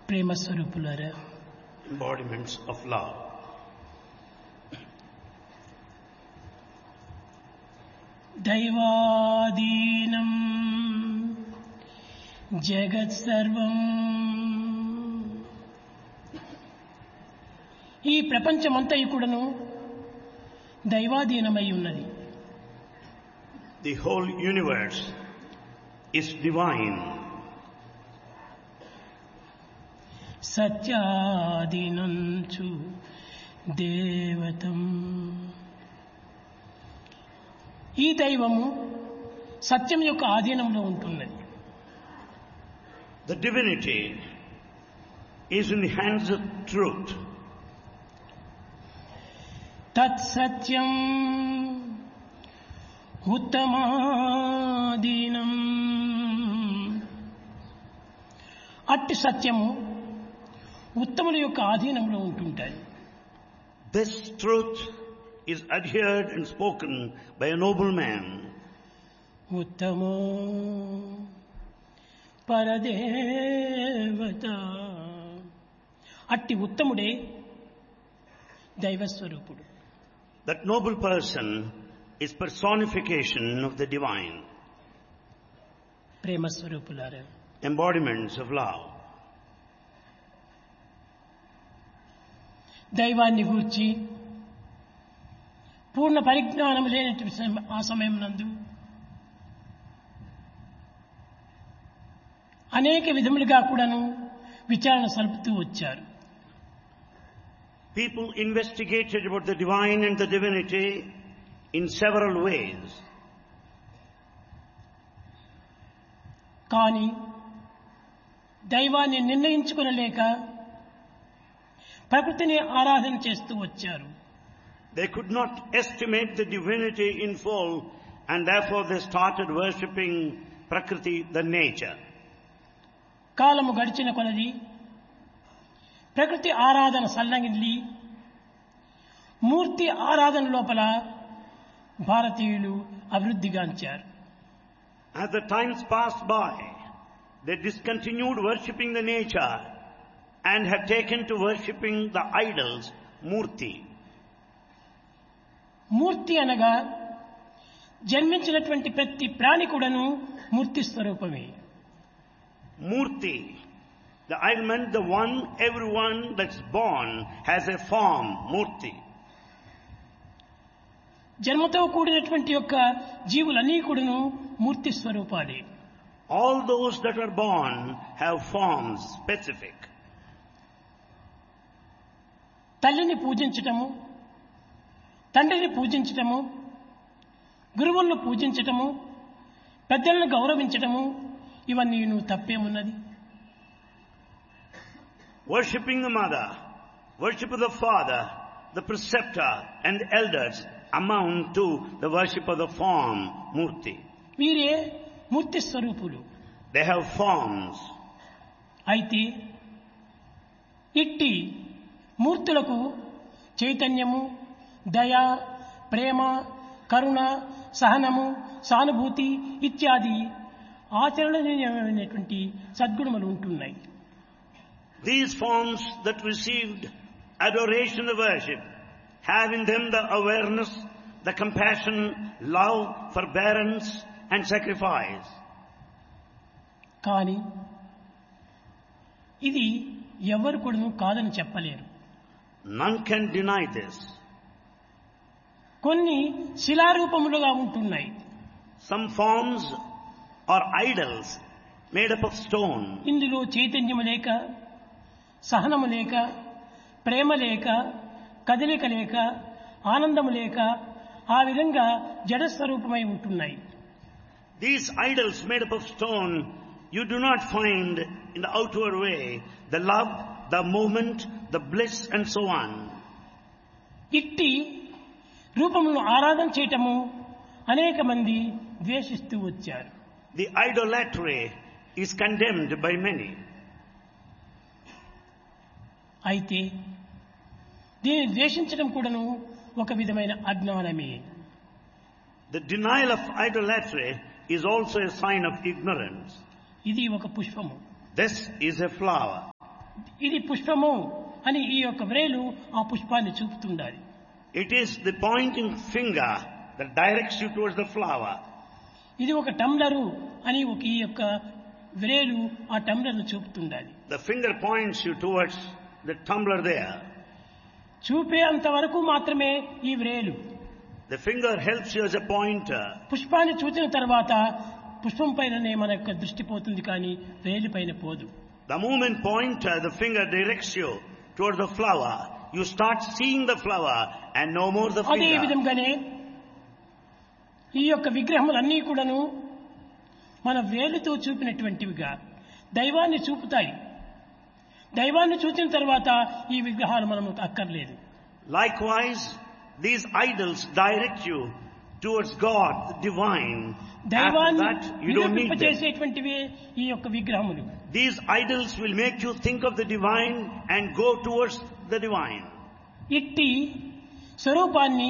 ప్రేమ స్వరూపులారా embodiments of love. దైవాదీనం జగత్ సర్వం ఈ ప్రపంచమంతయు కూడాను దైవాధీనమై ఉన్నది The whole universe is divine. సత్యాధీనంచు దేవతం ఈ దైవము సత్యం యొక్క ఆధీనంలో ఉంటున్నది The divinity is in the hands of truth. తత్సత్యం ఉత్తమాధీనం అట్టి సత్యము ఉత్తముల యొక్క ఆధీనంలో ఉంటుంటాయి This truth is adhered and spoken by a noble man. ఉత్తమో పరదేవత అట్టి ఉత్తముడే దైవస్వరూపుడు That noble person is personification of the divine, ప్రేమస్వరూపులారా embodiments of love. దైవాన్ని గూర్చి పూర్ణ పరిజ్ఞానం లేనటువంటి సమ- ఆ సమయం నందు అనేక విధములుగా కూడాను విచారణ సలుపుతూ వచ్చారు People investigated about the divine and the divinity in several ways. కానీ దైవాన్ని నిర్ణయించుకునలేక ప్రకృతిని ఆరాధన చేస్తూ వచ్చారు They could not estimate the divinity in full and therefore they started worshipping Prakriti, the nature. కాలము గడిచిన కొలది ప్రకృతి ఆరాధన సల్లంగిల్లి మూర్తి ఆరాధన లోపల భారతీయులు అభివృద్ధిగాంచారు As the times passed by, they discontinued worshipping the nature and have taken to worshipping the idols, Murti. మూర్తి అనగా జన్మించినటువంటి ప్రతి ప్రాణి కూడాను మూర్తి స్వరూపమే Murti. The idol meant the one, everyone that's born has a form, Murti. జన్మతో కూడినటువంటి యొక్క జీవులన్నీ కూడాను మూర్తి స్వరూపాలే All those that are born have forms specific. తల్లిని పూజించటము తండ్రిని పూజించటము గురువులను పూజించటము పెద్దలను గౌరవించటము ఇవన్నీ నువ్వు తప్పేమున్నది Worshipping the mother, worship of the father, the preceptor and the elders amount to the worship of the form, Murti. వీరే మూర్తి స్వరూపులు They have forms. అయితే ఇట్టి మూర్తులకు చైతన్యము దయ ప్రేమ కరుణ సహనము సానుభూతి ఇత్యాది ఆచరణీయమైనటువంటి సద్గుణములు ఉంటున్నాయి These forms that received adoration of worship have in them the awareness, the compassion, love, forbearance and sacrifice. కానీ ఇది ఎవరు కూడా కాదని చెప్పలేరు None can deny this. కొన్ని శిలారూపములుగా ఉంటున్నాయి Some forms are idols made up of stone. ఇందులో చైతన్యము లేక సహనము లేక ప్రేమ లేక కదలిక లేక ఆనందము లేక ఆ విధంగా జడస్వరూపమై ఉంటున్నాయి These idols made up of stone, you do not find in the outward way the love, the movement, the bliss and so on. ఇట్టి రూపములను ఆరాధన చేయటము అనేక మంది ద్వేషిస్తూ వచ్చారు The idolatry is condemned by many. అయితే దీన్ని ద్వేషించడం కూడాను ఒక విధమైన అజ్ఞానమే The denial of idolatry is also a sign of ignorance. ఇది ఒక పుష్పము This is a flower. ఇది పుష్పము అని ఈ యొక్క వ్రేలు ఆ పుష్పాన్ని చూపుతుండాలి It is the pointing finger that directs you towards the flower. ఇది ఒక టంబ్లరు అని ఒక ఈ యొక్క వ్రేలు ఆ టంబ్లర్ను చూపుతుండాలి The finger points you towards the tumbler there. చూపే అంతవరకు మాత్రమే ఈ వ్రేలు The finger helps you as a pointer. పుష్పాన్ని చూసిన తర్వాత పుష్పం పైననే మన యొక్క దృష్టి పోతుంది కానీ వ్రేలు పైన పోదు The moment pointer, the finger directs you towards the flower. You start seeing the flower and no more the అదే finger. విధంగానే ఈ యొక్క విగ్రహములన్నీ కూడాను మన వేలుతో చూపినటువంటివిగా దైవాన్ని చూపుతాయి దైవాన్ని చూసిన తర్వాత ఈ విగ్రహాలు మనము అక్కర్లేదు Likewise, these idols direct you towards God, the divine. After దైవాన్ని that, you don't need them. నిరూపింపచేసేటువంటివే ఈ యొక్క విగ్రహములు These idols will make you think of the divine and go towards the divine. ఇట్టి స్వరూపాన్ని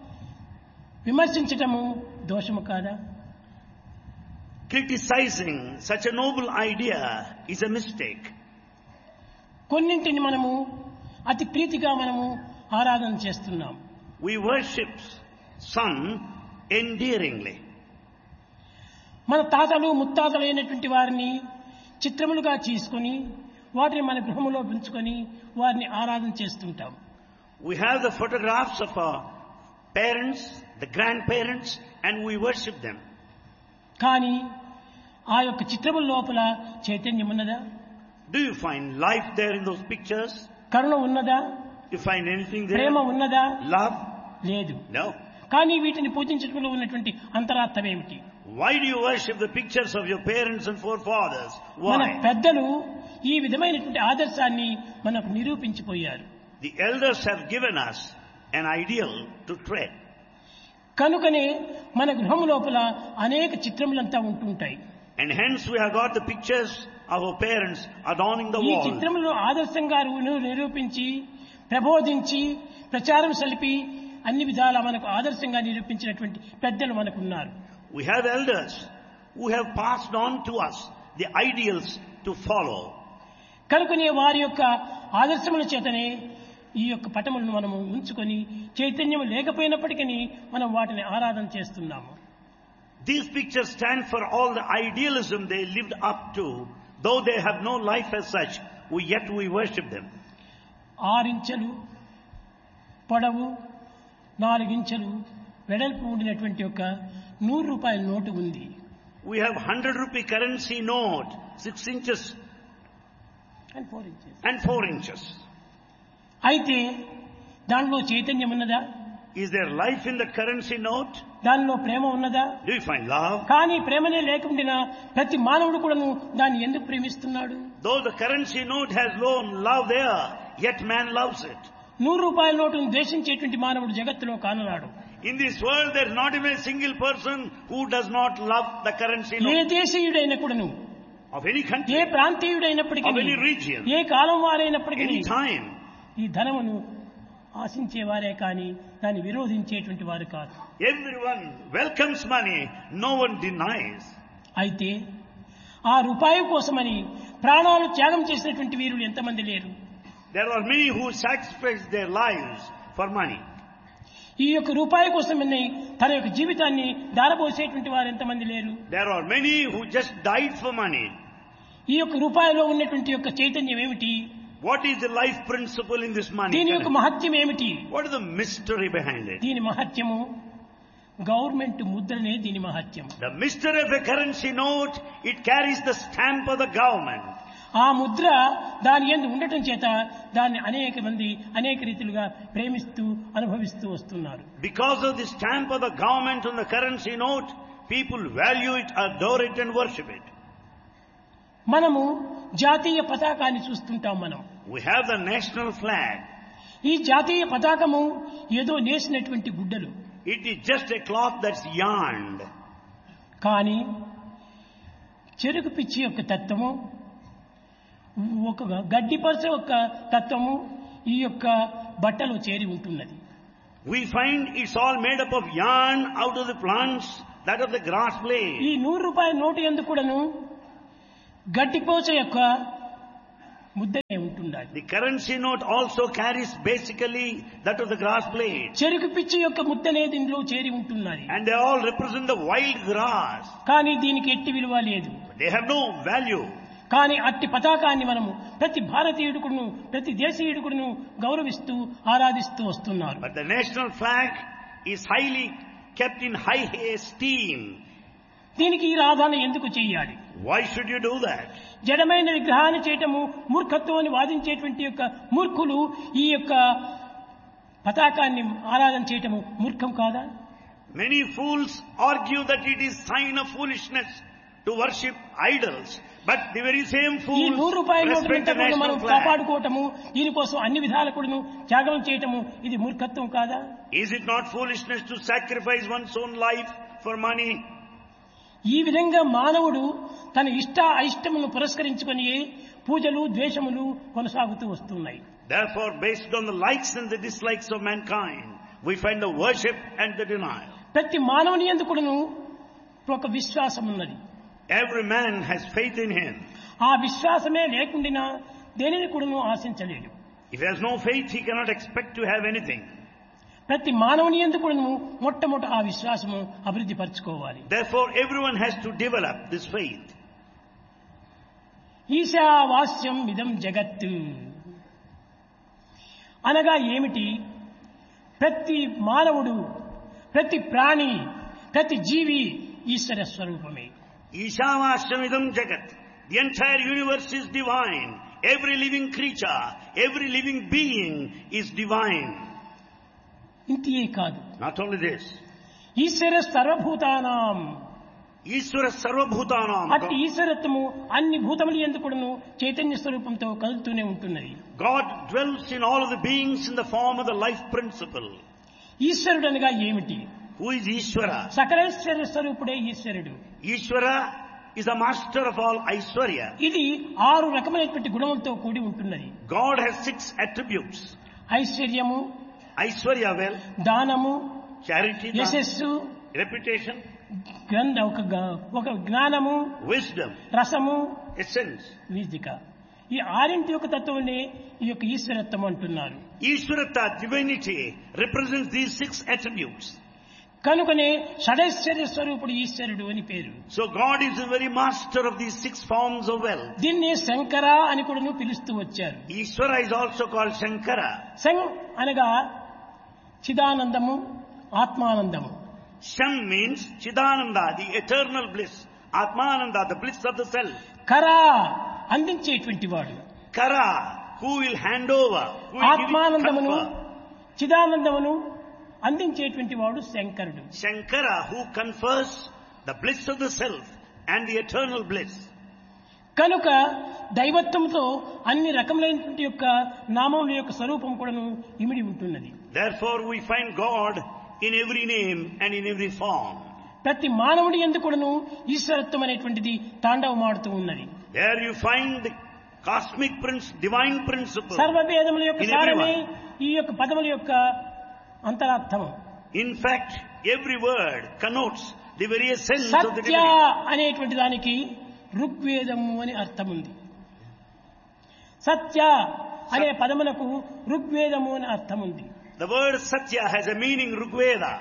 విమర్శించటము దోషము కాదా Criticizing such a noble idea is a mistake. కొన్నింటిని మనము అతి ప్రీతిగా మనము ఆరాధన చేస్తున్నాం We worship some endearingly. మన తాతలు ముత్తాతలైనటువంటి వారిని చిత్రములుగా చేసుకొని వాటిని మన గృహములో ఉంచుకొని వారిని ఆరాధన చేస్తుంటాం We have the photographs of our parents, the grandparents, and we worship them. కానీ ఆ యొక్క చిత్రముల లోపల చైతన్యం ఉన్నదా Do you find life there in those pictures? కరుణ ఉన్నదా You find anything Prema there? ఉన్నదా Love? లేదు No. కానీ వీటిని పూజించడంలో ఉన్నటువంటి అంతరార్థం ఏమిటి Why do you worship the pictures of your parents and forefathers? మన Why? పెద్దలు ఈ విధమైనటువంటి ఆదర్శాన్ని మనకు నిరూపించిపోయారు The elders have given us an ideal to tread. కనుకనే మన గృహం లోపల అనేక చిత్రములంతా ఉంటుంటాయి And hence we have got the pictures of our parents adorning the ఈ wall. చిత్రములను ఆదర్శంగా రు- నిరూపించి ప్రబోధించి ప్రచారం సలిపి అన్ని విధాలా మనకు ఆదర్శంగా నిరూపించినటువంటి పెద్దలు మనకున్నారు We have elders who have passed on to us the ideals to follow. కనుకనే వారి యొక్క ఆదర్శముల చేతనే ఈ యొక్క పటములను మనము ఉంచుకొని చైతన్యం లేకపోయినప్పటికీ మనం వాటిని ఆరాధన చేస్తున్నాము These pictures stand for all the idealism they lived up to, though they have no life as such, we, yet we worship them. ఆరించెలు పొడవు నాలుగించెలు వెడల్పు ఉండినటువంటి ఒక నూరు రూపాయల నోటు ఉంది We have 100 rupee currency note, 6 inches and four inches. and 4 inches. అయితే దానిలో చైతన్యం ఉన్నదా Is there life in the currency note? దానిలో ప్రేమ ఉన్నదా Do you find love? కానీ ప్రేమనే లేకుండా ప్రతి మానవుడు కూడాను దాన్ని ఎందుకు ప్రేమిస్తున్నాడు Though the currency note has no love there, yet man loves it. నూరు రూపాయల నోటును ద్వేషించేటువంటి మానవుడు జగత్తులో కానరాడు In this world, there is not even a single person who does not love the currency A note దేశీయుడైన కూడాను of any A country, ప్రాంతీయుడైనప్పటికీ of any region, A column వారైనప్పటికీ any time. ఈ ధనమును ఆశించేవారే కానీ దాన్ని విరోధించేటువంటి వారు కాదు Everyone welcomes money, no one denies. అయితే ఆ రూపాయి కోసమని ప్రాణాలు త్యాగం చేసినటువంటి వీరులు ఎంతమంది లేరు There are many who sacrifice their lives for money. ఈ యొక్క రూపాయి కోసమని తన యొక్క జీవితాన్ని దారబోసేటువంటి వారు ఎంతమంది లేరు There are many who just died for money. ఈ యొక్క రూపాయిలో ఉన్నటువంటి యొక్క చైతన్యం ఏమిటి What is the life principle in this money? దీని యొక్క మహత్యం ఏమిటి What is the mystery behind it? దీని మహత్యము గవర్నమెంట్ ముద్రనే దీని మహత్యం The mystery of a currency note, it carries the stamp of the government. ఆ ముద్ర దాని ఎందు ఉండటం చేత దాన్ని అనేక మంది అనేక రీతిలుగా ప్రేమిస్తూ అనుభవిస్తూ వస్తున్నారు Because of the stamp of the government on the currency note, people value it, adore it and worship it. మనము జాతీయ పతాకాన్ని చూస్తుంటాం మనం We have the national flag. ఈ జాతీయ పతాకము ఏదో నేసినటువంటి గుడ్డలు It is just a cloth that's yarned. కానీ చెరుకు పిచ్చి యొక్క తత్వము ఒక గడ్డి పరచ యొక్క తత్వము ఈ యొక్క బట్టలో చేరి ఉంటున్నది We find it's all made up of yarn out of the plants, that of the grass blade. ఈ నూరు రూపాయల నోటు ఎందుకు కూడాను గడ్డిపోచ యొక్క ముద్దనే ఉంటుండాలి The currency note also carries basically that of the grass blade. చెరుకు పిచ్చి యొక్క ముద్దనే దీనిలో చేరి ఉంటున్నది And they all represent the wild grass. కానీ దీనికి ఎట్టి విలువ లేదు They have no value. కానీ అట్టి పతాకాన్ని మనము ప్రతి భారతీయుడుకును ప్రతి దేశీయుడుకును గౌరవిస్తూ ఆరాధిస్తూ వస్తున్నారు But the national flag is highly kept in high esteem. దీనికి ఈ రాధాన ఎందుకు చెయ్యాలి Why should you do that? జడమైన విగ్రహాన్ని చేయటము మూర్ఖత్వం అని వాదించేటువంటి యొక్క మూర్ఖులు ఈ యొక్క పతాకాన్ని ఆరాధన చేయటము మూర్ఖం కాదా Many fools argue that it is sign of foolishness to worship idols. But the very same ఈ fools నూరు రూపాయల respect the నోట్లను మనం national flag. కాపాడుకోవటము దీనికోసం అన్ని విధాలకుడును త్యాగం చేయటము ఇది మూర్ఖత్వం కాదా Is it not foolishness to sacrifice one's own life for money? ఈ విధంగా మానవుడు తన ఇష్ట అయిష్టములను పురస్కరించుకొని పూజలు ద్వేషములు కొనసాగుతూ వస్తున్నాయి Therefore, based on the likes and the dislikes of mankind, we find the worship and the denial. ప్రతి మానవుని ఎందుకును ఒక విశ్వాసం ఉన్నది Every man has faith in him. ఆ విశ్వాసమే లేకుండా దేనిని కూడాను ఆశించలేడు If he has no faith, he cannot expect to have anything. ప్రతి మానవుని ఎందుకును మొట్టమొదట ఆ విశ్వాసము అభివృద్ధి పరచుకోవాలి Therefore, everyone has to develop this faith. ఈశావాస్యం ఇదం జగత్తు అనగా ఏమిటి ప్రతి మానవుడు ప్రతి ప్రాణి ప్రతి జీవి ఈశ్వర స్వరూపమే Ishavashamidam Jagat. The entire universe is divine. Every living creature, every living being is divine. ఇంతియే కాదు Not only this. ఈశ్వర సర్వభూతానాం Ishvara Sarvabhutanam. అట్టి ఈశ్వరత్వము అన్ని భూతములు ఎందుకును చైతన్య స్వరూపంతో కలుగుతూనే ఉంటున్నది God dwells in all of the beings in the form of the life principle. ఈశ్వరుడు అనగా ఏమిటి Who is Ishvara? Sakaleshwara స్వరూపుడే ఈశ్వరుడు Ishvara is the master of all Aishwarya. ఇది ఆరు రకమైనటువంటి గుణములతో కూడి ఉంటున్నది God has six attributes. ఐశ్వర్యము Aishwarya, well, దానము charity, యశస్సు reputation, గ్రంథ ఒక గ- ఒక జ్ఞానము wisdom, రసము essence. వీజిక ఈ ఆరింటి యొక్క తత్వమే ఈ యొక్క ఈశ్వరత్వం అంటున్నారు Ishwarata, divinity, represents these six attributes. కనుకనే షడైశ్వర్య స్వరూపుడు ఈశ్వరుడు అని పేరు So God is the very master of these six forms of wealth. దీన్ని శంకర అని కూడా పిలుస్తూ వచ్చారు Ishvara is also called Shankara. సం అనగా చిదానందము ఆత్మానందము Sham means Chidananda, the eternal bliss. Atmananda, the bliss of the self. కరా అందించేటువంటి వాడు Kara, who will hand over, who will give it ఆత్మానందమును confer. చిదానందమును అందించేటువంటి వాడు శంకరుడు Shankara, who confers the bliss of the self and the eternal bliss. కనుక దైవత్వంతో అన్ని రకములైనటువంటి యొక్క నామముల యొక్క స్వరూపం కూడాను ఇమిడి ఉంటున్నది Therefore, we find God in every name and in every form. ప్రతి మానవుడి ఎందుకును ఈశ్వరత్వం అనేటువంటిది తాండవమాడుతూ ఉన్నది There you find the cosmic prince, divine principle. సర్వభేదముల యొక్క In సారమే everyone. ఈ యొక్క పదముల యొక్క అంతరార్థము In fact, every word connotes the very essence of the Satya divinity. అనేటువంటి దానికి ఋగ్వేదము అని అర్థం ఉంది సత్య అనే పదమునకు ఋగ్వేదము అని అర్థం ఉంది The word Satya has a meaning Rigveda.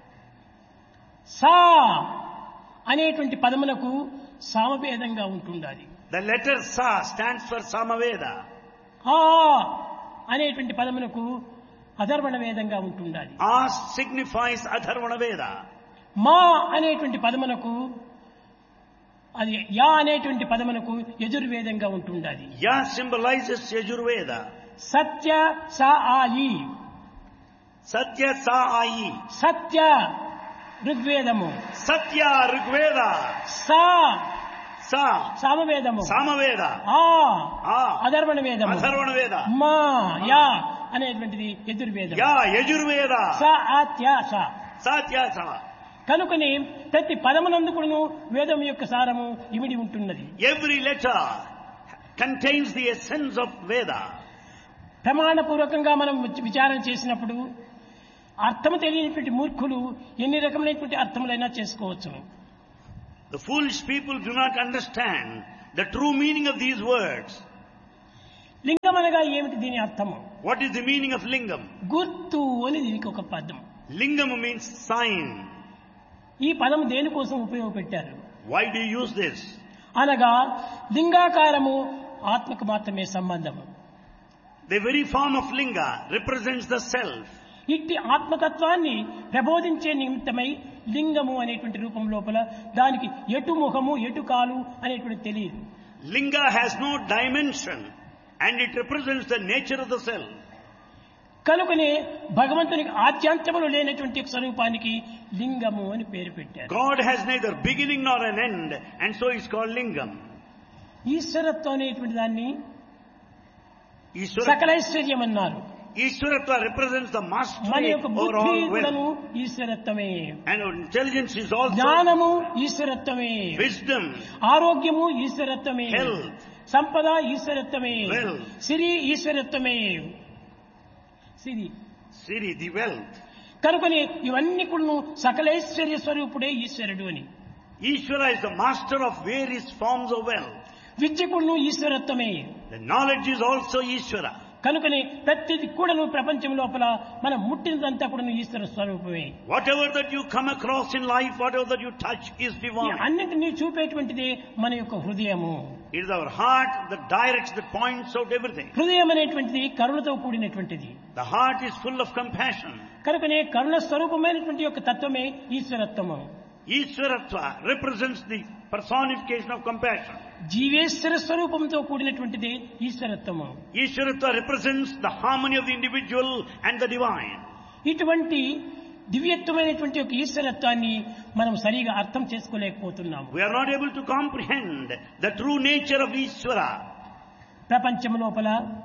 సా అనేటువంటి పదమునకు సామభేదంగా ఉంటుండాలి The letter Sa stands for Samaveda. ఆ అనేటువంటి పదమునకు అధర్వణ వేదంగా ఉంటుండాలి As signifies Atharvana Veda. మా అనేటువంటి పదమునకు అది యా అనేటువంటి పదమునకు యజుర్వేదంగా ఉంటుండాలి Ya symbolizes Yajurveda. సత్య సా ఆయి Satya Sa Ayi. సత్య ఋగ్వేదము Satya Rigveda. సా Sa సామవేదము Samaveda. ఆ Ah. అధర్వణ వేదము Atharvana Veda. మా యా అనేటువంటిది యజుర్వేదం Ya Yajurveda. స ఆత్య స Satya Sa. కనుకని ప్రతి పదమునందుకును వేదం యొక్క సారము ఇమిడి ఉంటున్నది Every letter contains the essence of Veda. ప్రమాణపూర్వకంగా మనం విచ- విచారణ చేసినప్పుడు అర్థము తెలియనటువంటి మూర్ఖులు ఎన్ని రకమైనటువంటి అర్థములైనా చేసుకోవచ్చును The foolish people do not understand the true meaning of these words. లింగం అనగా ఏమిటి దీని అర్థము What is the meaning of lingam? గుర్తు అని దీనికి ఒక పదం Lingam means sign. ఈ పదం దేనికోసం ఉపయోగపెట్టారు Why do you use this? అనగా లింగాకారము ఆత్మకు మాత్రమే సంబంధము The very form of linga represents the self. ఇట్టి ఆత్మతత్వాన్ని ప్రబోధించే నిమిత్తమై లింగము అనేటువంటి రూపం లోపల దానికి ఎటు ముఖము ఎటు కాలు అనేటువంటి తెలియదు Linga has no dimension and it represents the nature of the self. కనుకనే భగవంతునికి ఆద్యాంతములు లేనటువంటి స్వరూపానికి లింగము అని పేరు పెట్టారు God has neither beginning nor an end and so it's called lingam. ఈశ్వరత్వం అనేటువంటి దాన్ని Ishwara, సకలైశ్వర్యం అన్నారు Ishwaratva represents the మన mastery యొక్క over బుద్ధి all కూడాను will. ఈశ్వరత్వమే And intelligence is also జ్ఞానము ఈశ్వరత్వమే wisdom. ఆరోగ్యము ఈశ్వరత్వమే Health. సంపద ఈశ్వరత్వమే Wealth. Siri ఈశ్వరత్వమే Siri Siri, the wealth. కనుకని ఇవన్నీ కూడా సకలైశ్వర్య స్వరూపుడే ఈశ్వరుడు అని Ishvara is the master of various forms of wealth. విద్య కూడాను ఈశ్వరత్వమే The knowledge is also Ishvara. కనుకని ప్రతిది కూడాను ప్రపంచం లోపల మనం ముట్టినదంతా కూడా ఈశ్వర స్వరూపమే Whatever that you come across in life, whatever that you touch is ఈ divine. అన్నింటినీ చూపేటువంటిది మన యొక్క హృదయము It is our heart that directs, that points out everything. హృదయం అనేటువంటిది కరుణతో కూడినటువంటిది The heart is full of compassion. కనుకనే కరుణ స్వరూపమైనటువంటి యొక్క తత్వమే ఈశ్వరత్వము Ishwaratva represents the personification of compassion. జీవేశ్వర స్వరూపంతో కూడినటువంటిది ఈశ్వరత్వము Ishwaratva represents the harmony of the individual and the divine. ఇటువంటి దివ్యత్వమైనటువంటి ఒక ఈశ్వరత్వాన్ని మనం సరిగా అర్థం చేసుకోలేకపోతున్నాము We are not able to comprehend the true nature of Ishvara ప్రపంచం లోపల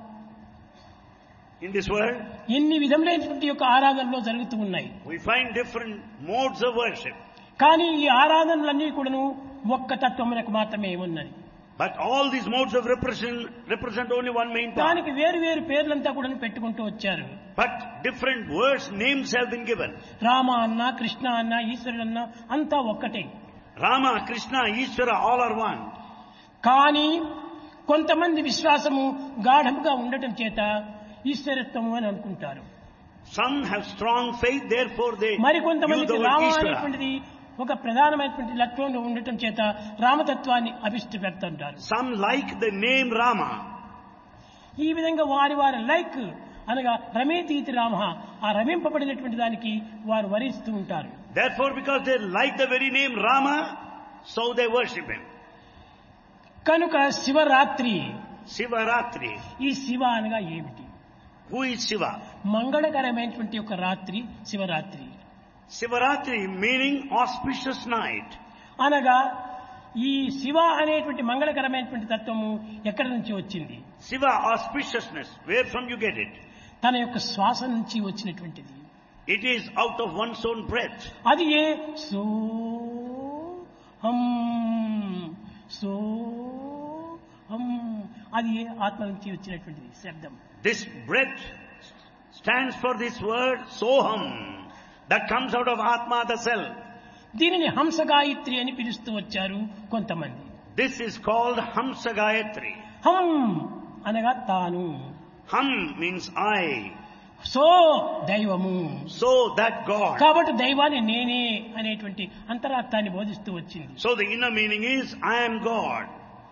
in this world. ఎన్ని విధములైనటువంటి యొక్క ఆరాధనలో జరుగుతూ ఉన్నాయి We find different modes of worship. కానీ ఈ ఆరాధనలన్నీ కూడాను ఒక్క తత్వమునకు మాత్రమే ఉన్నది But all these modes of represent, represent only one main part. దానికి వేరు వేరు పేర్లంతా కూడా పెట్టుకుంటూ వచ్చారు But different words, names have been given. Rama అన్న కృష్ణ అన్న ఈశ్వరుడు అన్న అంతా ఒక్కటే Rama, Krishna, Ishvara, all are one. కానీ కొంతమంది విశ్వాసము గాఢముగా ఉండటం చేత ఈశ్వరత్వము అని అనుకుంటారు Some have strong faith, therefore they use మరికొంతమందికి the word రామ Ishvara. అనేటువంటిది ఒక ప్రధానమైనటువంటి లక్ష్యంలో ఉండటం చేత రామతత్వాన్ని అభిష్టి పెడుతుంటారు Some like the name Rama. ఈ విధంగా వారి వారి లైక్ అనగా రమేతీతి రామ ఆ రమింపబడినటువంటి దానికి వారు వరిస్తూ ఉంటారు Therefore, because they like the very name Rama, so they worship him. కనుక శివరాత్రి Sivaratri. ఈ శివ అనగా ఏమిటి Who is Shiva? మంగళకరమైనటువంటి ఒక రాత్రి Shivaratri Sivaratri meaning auspicious night. అనగా ఈ శివ అనేటువంటి మంగళకరమైనటువంటి తత్వము ఎక్కడి నుంచి వచ్చింది Shiva, auspiciousness. Where from you get it? తన యొక్క శ్వాస నుంచి వచ్చినటువంటిది It is out of one's own breath. అది ఏ సో హం సో హం అది ఏ ఆత్మ నుంచి వచ్చినటువంటిది శబ్దం This breath stands for this word Soham that comes out of Atma, the self. దీనిని హంస గాయత్రి అని పిలుస్తూ వచ్చారు కొంతమంది This is called Hamsa Gayatri. హం అనగా తాను Hum means I. సో దైవము So that God. కాబట్టి దైవాన్ని నేనే అనేటువంటి అంతరార్థాన్ని బోధిస్తూ వచ్చింది So the inner meaning is I am God.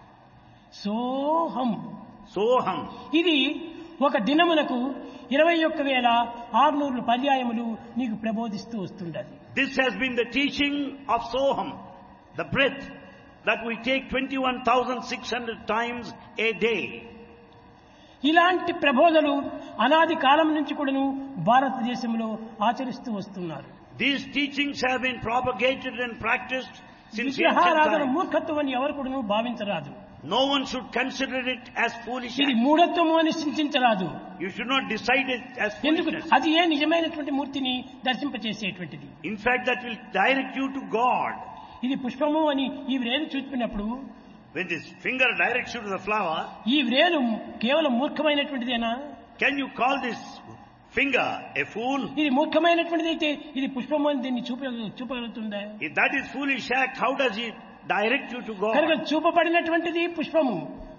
సోహం Soham. ఇది ఒక దినమునకు ఇరవై ఒక్క వేల ఆరునూరు పర్యాయములు నీకు ప్రబోధిస్తూ వస్తుండది This has been the teaching of Soham, the breath that we take 21,600 times a day. ఇలాంటి ప్రబోధలు అనాది కాలం నుంచి కూడాను భారతదేశంలో ఆచరిస్తూ వస్తున్నారు These teachings have been propagated and practiced since ancient విగ్రహారాధన times. మూర్ఖత్వం అని ఎవరు కూడాను భావించరాదు No one should consider it as foolish. ఇది మూఢత్వము అని చింతించరాదు You should not decide it as ఎందుకు foolishness. అది ఏ నిజమైనటువంటి మూర్తిని దర్శింపచేసేటువంటిది In fact, that will direct you to God. ఇది పుష్పము అని ఈ వ్రేలు చూపినప్పుడు When this finger directs you to the flower, ఈ వ్రేలు కేవలం మూర్ఖమైనటువంటిదేనా can you call this finger a fool? ఇది మూర్ఖమైనటువంటిది అయితే ఇది పుష్పము అని దీన్ని చూప చూపగలుగుతుందా If that is foolish act, how does it direct you to కనుక God? చూపబడినటువంటిది పుష్పము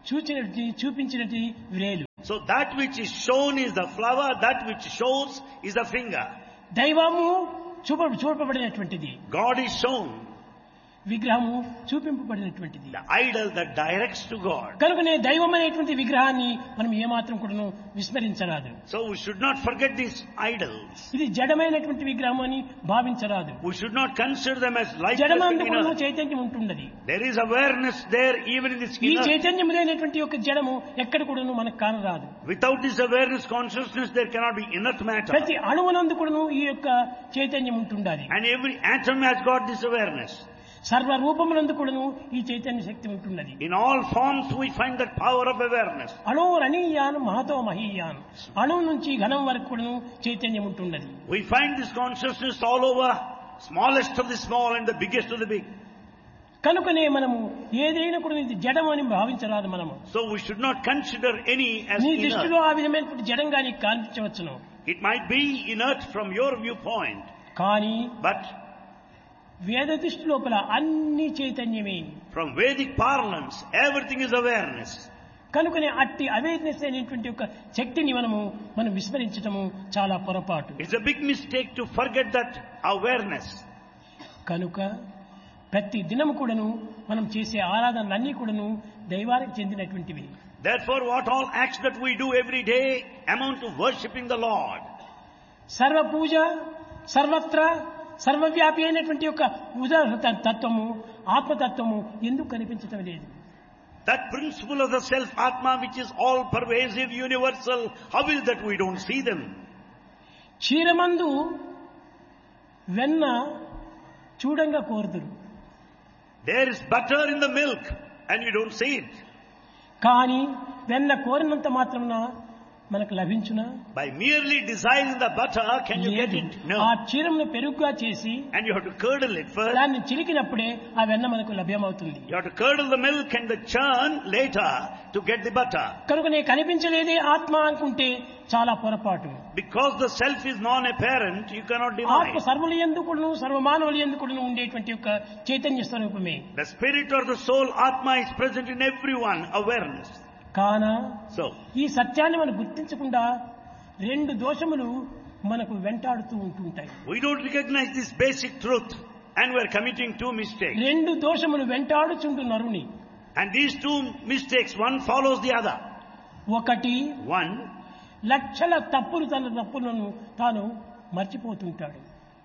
చూచినట్టు చూపించినట్టు వ్రేలు So that which is shown is the flower, that which shows is the finger. దైవము చూప చూపబడినటువంటిది God is shown, విగ్రహము చూపింపబడినటువంటిది the idol that directs to God. కనుకనే దైవం అనేటువంటి విగ్రహాన్ని మనం ఏమాత్రం కూడాను విస్మరించరాదు So we should not forget these idols. ఇది జడమైనటువంటి విగ్రహం అని భావించరాదు We should not consider them as lifeless జడమందు in కూడా earth. చైతన్యం ఉంటున్నది There is awareness there even in this ఈ inner. చైతన్యం లేనటువంటి యొక్క జడము ఎక్కడ కూడాను మనకు కానరాదు Without this awareness, consciousness, there cannot be inert matter. ప్రతి అణువునందు కూడాను ఈ యొక్క చైతన్యం ఉంటుండాలి And every atom has got this awareness. సర్వ రూపమునందు కూడాను ఈ చైతన్య శక్తి ఉంటున్నది In all forms, we find that power of awareness. అణోరణీయాను మహతో మహీయాను అణువు నుంచి ఘనం వరకు కూడాను చైతన్యం ఉంటున్నది We find this consciousness all over, smallest of the small and the biggest of the big. కనుకనే మనము ఏదైనా కూడా ఇది జడం అని భావించరాదు మనము So we should not consider any as నీ inert. దృష్టిలో ఆ విధమైనటువంటి జడంగా నీకు కనిపించవచ్చును It might be inert from your viewpoint, కానీ but వేద దృష్టి లోపల అన్ని చైతన్యమే from Vedic parlance, everything is awareness. కనుకనే అట్టి అవేర్నెస్ అనేటువంటి ఒక శక్తిని మనము మనం విస్మరించటము చాలా పొరపాటు It's a big mistake to forget that awareness. కనుక ప్రతి దినము కూడాను మనం చేసే ఆరాధనలన్నీ కూడాను దైవానికి చెందినటువంటివి Therefore, what all acts that we do every day amount to worshipping the Lord. సర్వ పూజ సర్వత్ర సర్వవ్యాపి అయినటువంటి యొక్క ఉదాహరణ తత్వము ఆత్మతత్వము ఎందుకు కనిపించటం లేదు That principle of the self Atma, which is all pervasive, universal, how is that we don't see them? క్షీరమందు వెన్న చూడంగా కోరుదురు There is butter in the milk, and you don't see it. కానీ వెన్న కోరినంత మాత్రమున మనకు లభించునా By merely desiring the butter, can you get లేదు it? ఆ No. క్షీరమును పెరుగుగా చేసి And you have to curdle it first. దాన్ని చిలికినప్పుడే ఆ వెన్న మనకు లభ్యమవుతుంది You have to curdle the milk and the churn later to get the butter. కనుక నేను కనిపించలేదే ఆత్మ అనుకుంటే చాలా పొరపాటు Because the self is non-apparent, you cannot ఆత్మ divide. సర్వుల ఎందుకును సర్వమానవులు ఎందుకును ఉండేటువంటి యొక్క చైతన్య స్వరూపమే The spirit or the soul, Atma, is present in everyone, awareness. కాన So, ఈ సత్యాన్ని మనం గుర్తించకుండా రెండు దోషములు మనకు వెంటాడుతూ ఉంటుంటాయి we don't recognize this basic truth and we're committing two mistakes. రెండు దోషములు వెంటాడుచుంటు నరుని And these two mistakes, one follows the other. ఒకటి One, లక్షల తప్పులు తన తప్పులను తాను మర్చిపోతుంటాడు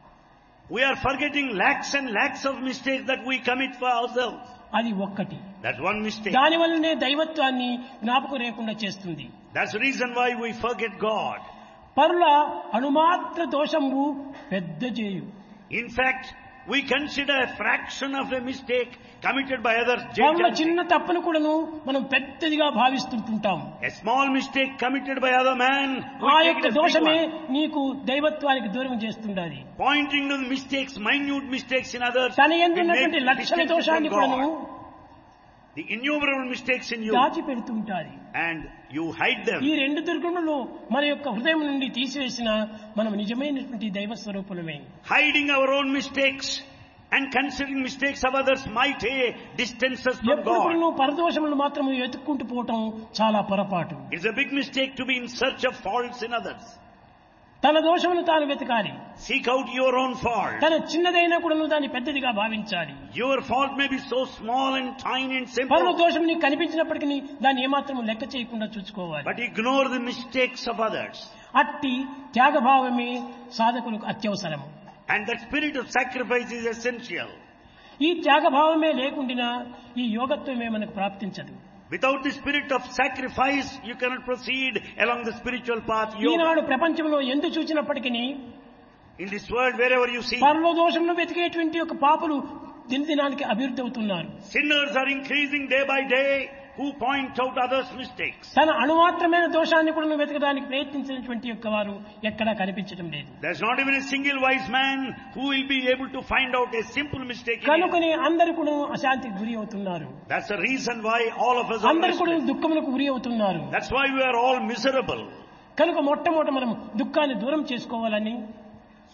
we are forgetting lakhs and lakhs of mistakes that we commit for ourselves. అది ఒక్కటి That's one mistake. దాని వల్లనే దైవత్వాన్ని జ్ఞాపకం లేకుండా చేస్తుంది That's the reason why we forget God. పరుల అణుమాత్ర దోషము పెద్ద చేయు In fact, we consider a fraction of a mistake committed by others. పరుల judged. చిన్న తప్పును కూడాను మనం పెద్దదిగా భావిస్తుంటుంటాం A small mistake committed by other man, ఆ we take యొక్క it as big దోషమే one. నీకు దైవత్వానికి దూరం చేస్తుండాలి Pointing to the mistakes, minute mistakes in others. తన we ఎందున్నటువంటి make లక్షల distances దోషాన్ని from కూడాను God. The innumerable mistakes in you. దాచి పెడుతుంటారు And you hide them. ఈ రెండు దుర్గుణులు మన యొక్క హృదయం నుండి తీసివేసిన మనం నిజమైనటువంటి దైవ స్వరూపులమే Hiding our own mistakes and considering mistakes of others might eh, distance us from ఎప్పుడు God. కూడాను పరదోషములు మాత్రం ఎత్తుక్కుంటూ పోవటం చాలా పొరపాటు It's a big mistake to be in search of faults in others. తన దోషమును తాను వెతకాలి Seek out your own fault. తన చిన్నదైనా కూడా దాన్ని పెద్దదిగా భావించాలి Your fault may be so small and tiny and పరుల simple, దోషం నీకు కనిపించినప్పటికీ దాన్ని ఏమాత్రం లెక్క చేయకుండా చూసుకోవాలి but ignore the mistakes of others. అట్టి త్యాగభావమే సాధకులకు అత్యవసరము And that spirit of sacrifice is essential. ఈ త్యాగభావమే లేకుండా ఈ యోగత్వమే మనకు ప్రాప్తించదు Without the spirit of sacrifice, you cannot proceed along the spiritual path. Yoga. ఈనాడు ప్రపంచంలో ఎందు చూచినప్పటికీ In this world, wherever you see, పరలో దోషంలో వెతికేటువంటి యొక్క పాపులు దినదినానికి అభివృద్ధి అవుతున్నారు sinners are increasing day by day who point out others' mistakes. తన అణుమాత్రమైన దోషాన్ని కూడా వెతకడానికి ప్రయత్నించినటువంటి యొక్క వారు ఎక్కడా కనిపించడం లేదు There's not even a single wise man who will be able to find out a simple mistake. In it. కనుకనే అందరు కూడా అశాంతికి గురి అవుతున్నారు That's the reason why all of us are అందరు కూడా restless. దుఃఖములకు గురి అవుతున్నారు That's why we are all miserable. కనుక మొట్టమొదట మనం దుఃఖాన్ని దూరం చేసుకోవాలని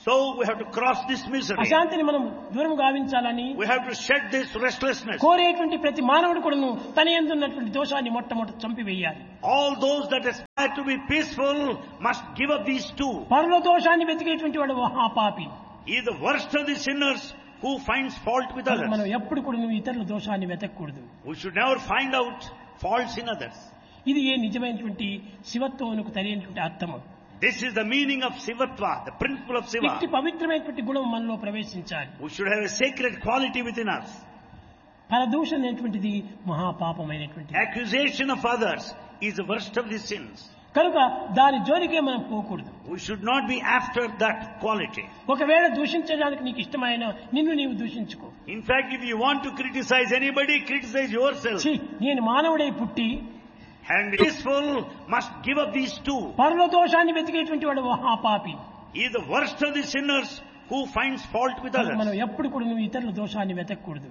So we have to cross this misery. అశాంతిని మనం దూరం గావించాలని We have to shed this restlessness. కోరేటువంటి ప్రతి మానవుడు కూడాను తన ఎందున్నటువంటి దోషాన్ని మొట్టమొదటి చంపివేయాలి All those that aspire to be peaceful must give up these two. పరుల దోషాన్ని వెతికేటువంటి వాడు మహాపాపి He is the worst of the sinners who finds fault with మనం others. ఎప్పుడు కూడా నువ్వు ఇతరుల దోషాన్ని వెతకూడదు We should never find out faults in others. ఇది ఏ నిజమైనటువంటి శివత్వమునకు తెలియనటువంటి అర్థము This is the meaning of Sivatva, the principle of Siva. ఇట్టి పవిత్రమైనటువంటి గుణం మనలో ప్రవేశించాలి We should have a sacred quality within us. పరదూషణ అనేటువంటిది మహాపాపమైనటువంటి Accusation of others is the worst of the sins. కనుక దాని జోలికే మనం పోకూడదు We should not be after that quality. ఒకవేళ దూషించడానికి నీకు ఇష్టమైన నిన్ను నీవు దూషించుకో In fact, if you want to criticize anybody, criticize yourself. ఛీ, నేను మానవుడై పుట్టి And the peaceful must give up these two. పరుల దోషాన్ని వెతికేటువంటి వాడు మహాపాపి He is the worst of the sinners who finds fault with మనం others. ఎప్పుడు కూడా నువ్వు ఇతరుల దోషాన్ని వెతకూడదు